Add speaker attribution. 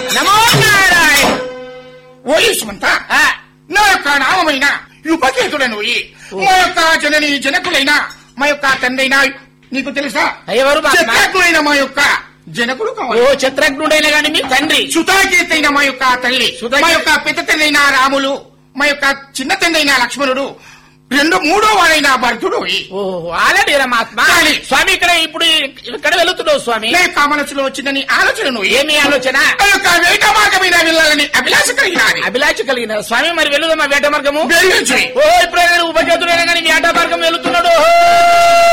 Speaker 1: నమో నారాయణ
Speaker 2: ఓయి సుమంత
Speaker 1: ఆ,
Speaker 2: నా యొక్క నామమైన యుపకేతుడను మా యొక్క జనని జనకులైన మా యొక్క తండ్రైన నీకు తెలుసా
Speaker 1: ఎవరు బామ్మ?
Speaker 2: చిత్రకులైన మా యొక్క జనకుడు
Speaker 1: ఓ
Speaker 2: కావాలి
Speaker 1: చిత్రజ్ఞుడైన గాని మీ తండ్రి
Speaker 2: సుతాకీర్తి అయిన మా యొక్క తల్లి
Speaker 1: సుతాకీర్తి.
Speaker 2: మా యొక్క పెద్ద తండ్రి అయిన రాములు మా యొక్క చిన్న తండ్రి అయిన లక్ష్మణుడు రెండు మూడో వాడైన భరతుడు
Speaker 1: ఓ ఆల్రెడీ రమాత్మ
Speaker 2: కానీ-
Speaker 1: స్వామి ఇక్కడ ఇప్పుడు ఇక్కడ వెళుతున్నావు స్వామి
Speaker 2: నా యొక్క మనసులో వచ్చిందని ఆలోచనను
Speaker 1: ఏమి ఆలోచన
Speaker 2: ఆ యొక్క వేట మార్గమైన వెళ్ళాలని అభిలాష కలిగినాని
Speaker 1: అభిలాష కలిగిన స్వామి మరి వెళుదామా వేట మార్గము
Speaker 2: వెళ్ళు.
Speaker 1: ఓ ఇప్పుడు ఉపచేతుడైన కానీ వేట మార్గం వెళుతున్నాడు ఓ!